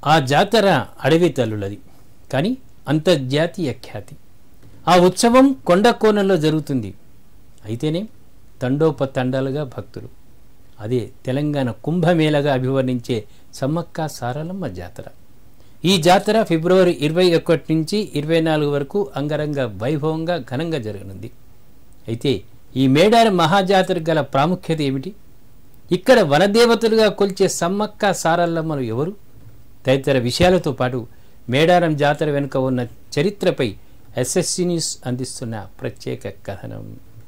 ఆ జాతర అడవి తల్లులది కానీ అంతర్జాతీయ ఖ్యాతి ఆ ఉత్సవం కొండ కోణంలో జరుగుతుంది అయితేనే తండోపతండాలుగా భక్తులు అదే తెలంగాణ కుంభమేళగా అభివర్ణించే సమ్మక్క సారలమ్మ జాతర ఈ జాతర ఫిబ్రవరి ఇరవై ఒకటి నుంచి ఇరవై నాలుగు వరకు అంగరంగ వైభవంగా ఘనంగా జరగనుంది అయితే ఈ మేడారం మహాజాతర గల ప్రాముఖ్యత ఏమిటి ఇక్కడ వనదేవతలుగా కొలిచే సమ్మక్క సారల్లమ్మలు ఎవరు తదితర విషయాలతో పాటు మేడారం జాతర వెనుక ఉన్న చరిత్రపై ఎస్ఎస్సి న్యూస్ అందిస్తున్న ప్రత్యేక కథనం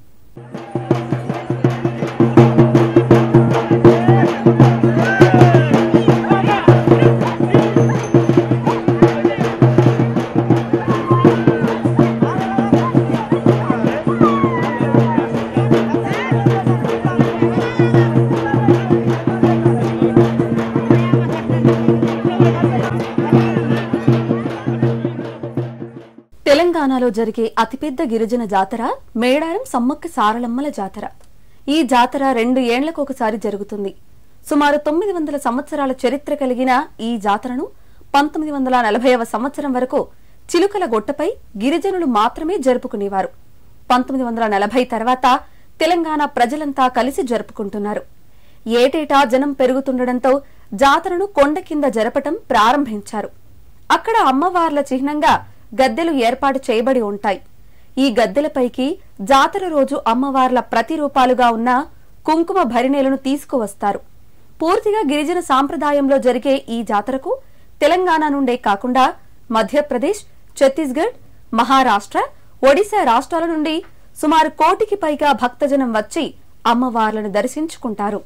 తెలంగాణలో జరిగే అతిపెద్ద గిరిజన జాతర మేడారం సమ్మక్క సారలమ్మల జాతర ఈ జాతర రెండు ఏండ్లకు ఒకసారి జరుగుతుంది సుమారు తొమ్మిది వందల సంవత్సరాల చరిత్ర కలిగిన ఈ జాతరను పంతొమ్మిది వందల నలభైవ సంవత్సరం వరకు చిలుకల గొట్టపై గిరిజనులు మాత్రమే జరుపుకునేవారు పంతొమ్మిది వందల నలభై తర్వాత తెలంగాణ ప్రజలంతా కలిసి జరుపుకుంటున్నారు ఏటేటా జనం పెరుగుతుండటంతో జాతరను కొండ కింద జరపటం ప్రారంభించారు అక్కడ అమ్మవార్ల చిహ్నంగా గద్దెలు ఏర్పాటు చేయబడి ఉంటాయి ఈ గద్దెలపైకి జాతర రోజు అమ్మవార్ల ప్రతిరూపాలుగా ఉన్న కుంకుమ భరిణేలను తీసుకువస్తారు పూర్తిగా గిరిజన సాంప్రదాయంలో జరిగే ఈ జాతరకు తెలంగాణ నుండే కాకుండా మధ్యప్రదేశ్ ఛత్తీస్గఢ్ మహారాష్ట్ర ఒడిశా రాష్ట్రాల నుండి సుమారు కోటికి పైగా భక్తజనం వచ్చి అమ్మవార్లను దర్శించుకుంటారు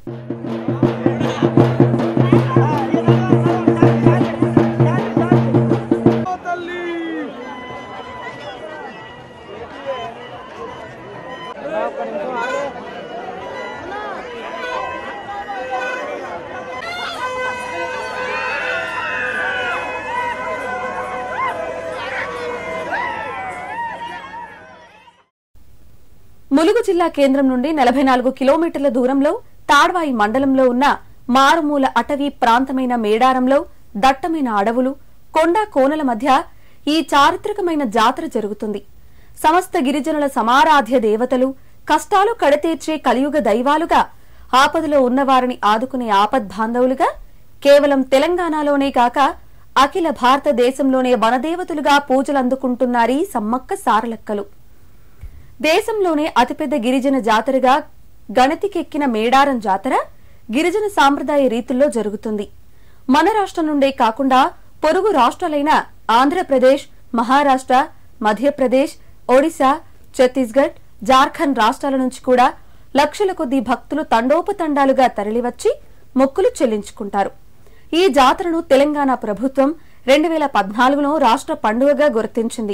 ములుగు జిల్లా కేంద్రం నుండి నలభై నాలుగు కిలోమీటర్ల దూరంలో తాడ్వాయి మండలంలో ఉన్న మారుమూల అటవీ ప్రాంతమైన మేడారంలో దట్టమైన అడవులు కొండ కోనల మధ్య ఈ చారిత్రకమైన జాతర జరుగుతుంది సమస్త గిరిజనుల సమారాధ్య దేవతలు కష్టాలు కడతీర్చే కలియుగ దైవాలుగా ఆపదలో ఉన్నవారిని ఆదుకునే ఆపద్బాంధవులుగా కేవలం తెలంగాణలోనే కాక అఖిల భారతదేశంలోనే వనదేవతలుగా పూజలందుకుంటున్నారీ సమ్మక్క సారలక్కలు దేశంలోనే అతిపెద్ద గిరిజన జాతరగా గణతికెక్కిన మేడారం జాతర గిరిజన సాంప్రదాయ రీతుల్లో జరుగుతుంది మన రాష్ట్రం నుండే కాకుండా పొరుగు రాష్ట్రాలైన ఆంధ్రప్రదేశ్ మహారాష్ట్ర మధ్యప్రదేశ్ ఒడిశా ఛత్తీస్గఢ్ జార్ఖండ్ రాష్ట్రాల నుంచి కూడా లక్షల కొద్దీ భక్తులు తండోపతండాలుగా తరలివచ్చి మొక్కులు చెల్లించుకుంటారు ఈ జాతరను తెలంగాణ ప్రభుత్వం రెండు వేల పద్నాలుగులో రాష్ట్ర పండుగగా గుర్తించింది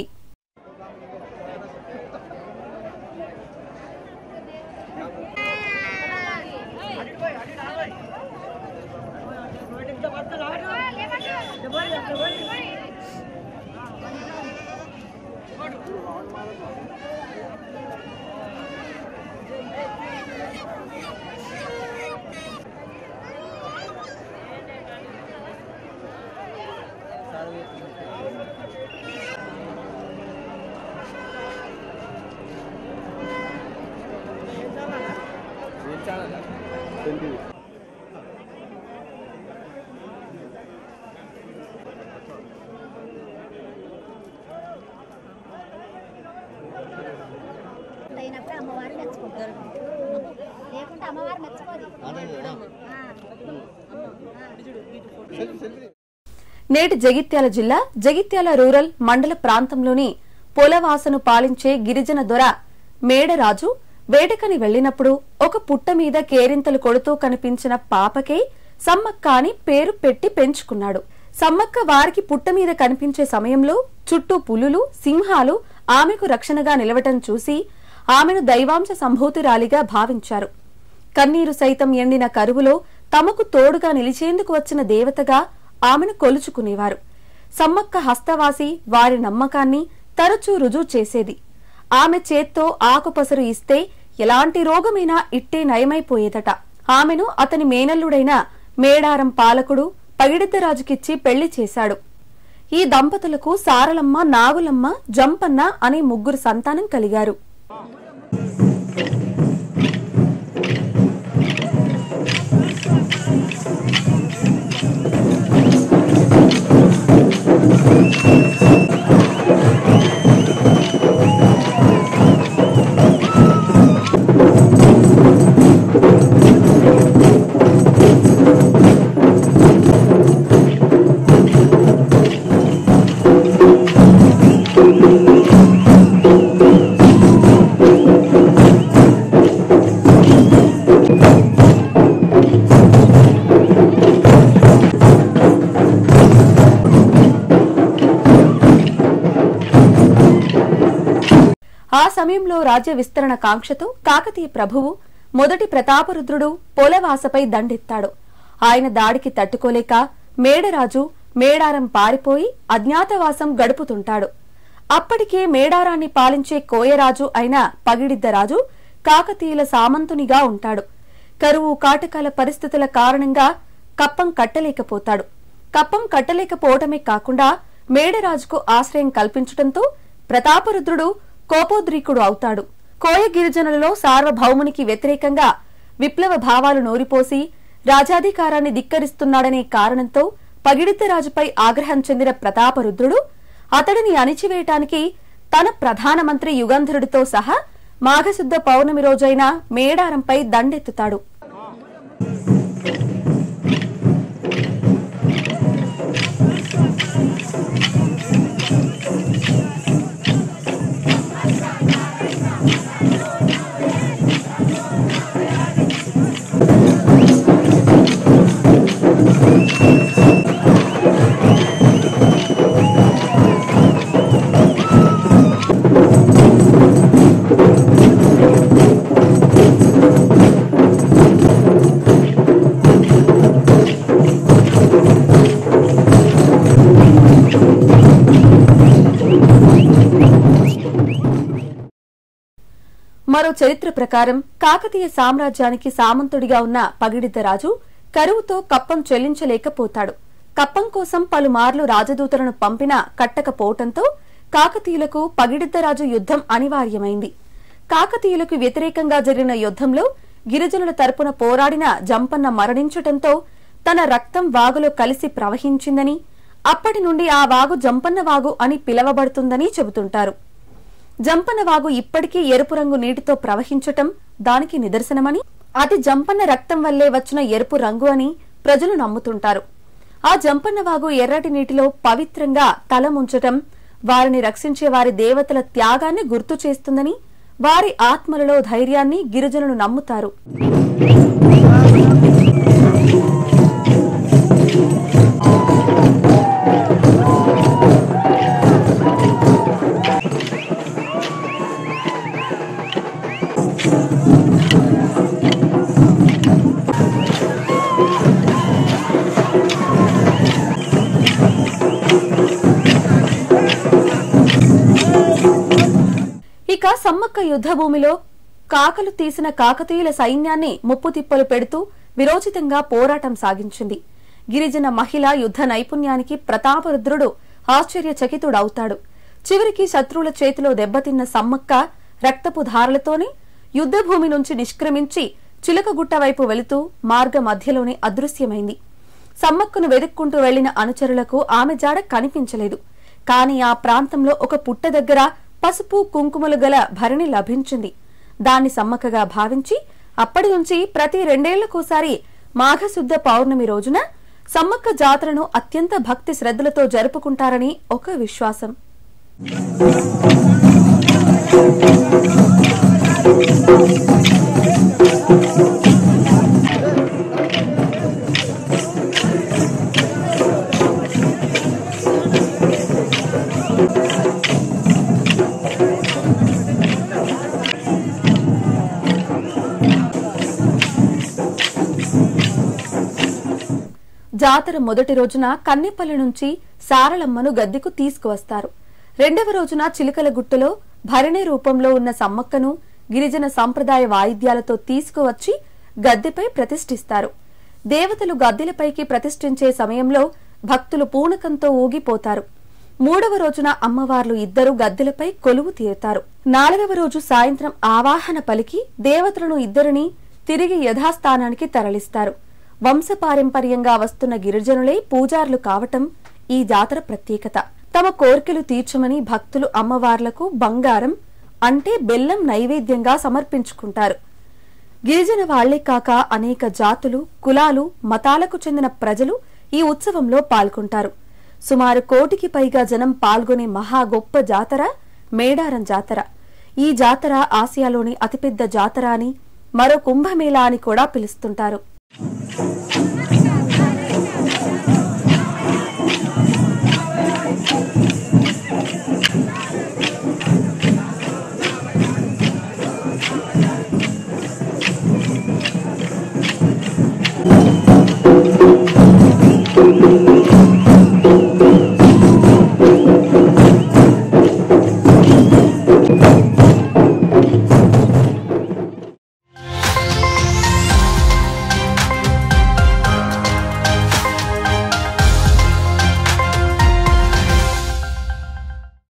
అయినప్పుడు అమ్మవారు మెచ్చుకుంటారు లేకుంటే అమ్మవారు మెచ్చుకోదు ఆ. నేటి జగిత్యాల జిల్లా జగిత్యాల రూరల్ మండల ప్రాంతంలోని పొలవాసను పాలించే గిరిజన దొర మేడరాజు వేటకని వెళ్లినప్పుడు ఒక పుట్ట మీద కేరింతలు కొడుతూ కనిపించిన పాపకే సమ్మక్క అని పేరు పెట్టి పెంచుకున్నాడు సమ్మక్క వారికి పుట్ట మీద కనిపించే సమయంలో చుట్టూ పులులు సింహాలు ఆమెకు రక్షణగా నిలవటం చూసి ఆమెను దైవాంశ సంభూతిరాలిగా భావించారు కన్నీరు సైతం ఎండిన కరువులో తమకు తోడుగా నిలిచేందుకు వచ్చిన దేవతగా ఆమెను కొలుచుకునేవారు సమ్మక్క హస్తవాసి వారి నమ్మకాన్ని తరచూ రుజువు చేసేది ఆమె చేత్తో ఆకుపసరు ఇస్తే ఎలాంటి రోగమైనా ఇట్టే నయమైపోయేదట ఆమెను అతని మేనల్లుడైన మేడారం పాలకుడు పగిడిద్దరాజుకిచ్చి పెళ్లి చేశాడు ఈ దంపతులకు సారలమ్మ నాగులమ్మ జంపన్న అనే ముగ్గురు సంతానం కలిగారు ఆ సమయంలో రాజ్య విస్తరణ కాంక్షతో కాకతీయ ప్రభువు మొదటి ప్రతాపరుద్రుడు పొలవాసపై దండెత్తాడు ఆయన దాడికి తట్టుకోలేక మేడరాజు మేడారం పారిపోయి అజ్ఞాతవాసం గడుపుతుంటాడు అప్పటికే మేడారాన్ని పాలించే కోయరాజు అయిన పగిడిద్దరాజు కాకతీయుల సామంతునిగా ఉంటాడు కరువు కాటకాల పరిస్థితుల కారణంగా కప్పం కట్టలేకపోతాడు కప్పం కట్టలేకపోవటమే కాకుండా మేడరాజుకు ఆశ్రయం కల్పించటంతో ప్రతాపరుద్రుడు కోపోద్రీకుడు అవుతాడు కోయ గిరిజనులలో సార్వభౌమునికి వ్యతిరేకంగా విప్లవ భావాలు నోరిపోసి రాజాధికారాన్ని ధిక్కరిస్తున్నాడనే కారణంతో పగిడిద్దరాజుపై ఆగ్రహం చెందిన ప్రతాపరుద్రుడు అతడిని అణిచివేయటానికి తన ప్రధానమంత్రి యుగంధరుడితో సహా మాఘశుద్ధ పౌర్ణమి రోజైన మేడారంపై దండెత్తుతాడు మరో చరిత్ర ప్రకారం కాకతీయ సామ్రాజ్యానికి సామంతుడిగా ఉన్న పగిడిద్దరాజు కరువుతో కప్పం చెల్లించలేకపోతాడు కప్పం కోసం పలుమార్లు రాజదూతలను పంపినా కట్టకపోవటంతో కాకతీయులకు పగిడిద్దరాజు యుద్ధం అనివార్యమైంది కాకతీయులకు వ్యతిరేకంగా జరిగిన యుద్ధంలో గిరిజనుల తరపున పోరాడిన జంపన్న మరణించటంతో తన రక్తం వాగులో కలిసి ప్రవహించిందని అప్పటి నుండి ఆ వాగు జంపన్న వాగు అని పిలవబడుతుందని చెబుతుంటారు జంపన్న వాగు ఇప్పటికీ ఎరుపు రంగు నీటితో ప్రవహించటం దానికి నిదర్శనమని అది జంపన్న రక్తం వల్లే వచ్చిన ఎరుపు రంగు అని ప్రజలు నమ్ముతుంటారు ఆ జంపన్న వాగు ఎర్రటి నీటిలో పవిత్రంగా తల ముంచటం వారిని రక్షించే వారి దేవతల త్యాగాన్ని గుర్తు చేస్తుందని వారి ఆత్మలలో ధైర్యాన్ని గిరిజనులు నమ్ముతారు ఇక సమ్మక్క యుద్ధ భూమిలో కాకలు తీసిన కాకతీయుల సైన్యాన్ని ముప్పుతిప్పలు పెడుతూ విరోచితంగా పోరాటం సాగించింది గిరిజన మహిళ యుద్ధ నైపుణ్యానికి ప్రతాపరుద్రుడు ఆశ్చర్యచకితుడవుతాడు చివరికి శత్రువుల చేతిలో దెబ్బతిన్న సమ్మక్క రక్తపు ధారలతోనే యుద్ధభూమి నుంచి నిష్క్రమించి చిలకగుట్ట వైపు వెళుతూ మార్గ మధ్యలోనే అదృశ్యమైంది సమ్మక్కను వెతుక్కుంటూ వెళ్లిన అనుచరులకు ఆమె జాడ కనిపించలేదు కాని ఆ ప్రాంతంలో ఒక పుట్ట దగ్గర పసుపు కుంకుమలు గల భరణి లభించింది దాన్ని సమ్మక్కగా భావించి అప్పటి నుంచి ప్రతి రెండేళ్లకోసారి మాఘశుద్ధ పౌర్ణమి రోజున సమ్మక్క జాతరను అత్యంత భక్తి శ్రద్ధలతో జరుపుకుంటారని ఒక విశ్వాసం జాతర మొదటి రోజున కన్నెపల్లి నుంచి సారలమ్మను గద్దెకు తీసుకువస్తారు రెండవ రోజున చిలుకల గుట్టలో భరణి రూపంలో ఉన్న సమ్మక్కను గిరిజన సంప్రదాయ వాయిద్యాలతో తీసుకువచ్చి గద్దెపై ప్రతిష్ఠిస్తారు దేవతలు గద్దెలపైకి ప్రతిష్ఠించే సమయంలో భక్తులు పూనకంతో ఊగిపోతారు మూడవ రోజున అమ్మవార్లు ఇద్దరు గద్దెలపై కొలువు తీరుతారు నాలుగవ రోజు సాయంత్రం ఆవాహన పలికి దేవతలను ఇద్దరిని తిరిగి యథాస్థానానికి తరలిస్తారు వంశపారంపర్యంగా వస్తున్న గిరిజనులే పూజారులు కావటం ఈ జాతర ప్రత్యేకత తమ కోర్కెలు తీర్చమని భక్తులు అమ్మవార్లకు బంగారం అంటే బెల్లం నైవేద్యంగా సమర్పించుకుంటారు గిరిజన వాళ్లే కాక అనేక జాతులు కులాలు మతాలకు చెందిన ప్రజలు ఈ ఉత్సవంలో పాల్గొంటారు సుమారు కోటికి పైగా జనం పాల్గొనే మహా గొప్ప జాతర మేడారం జాతర ఈ జాతర ఆసియాలోని అతిపెద్ద జాతర అని మరో కుంభమేళా అని కూడా పిలుస్తుంటారు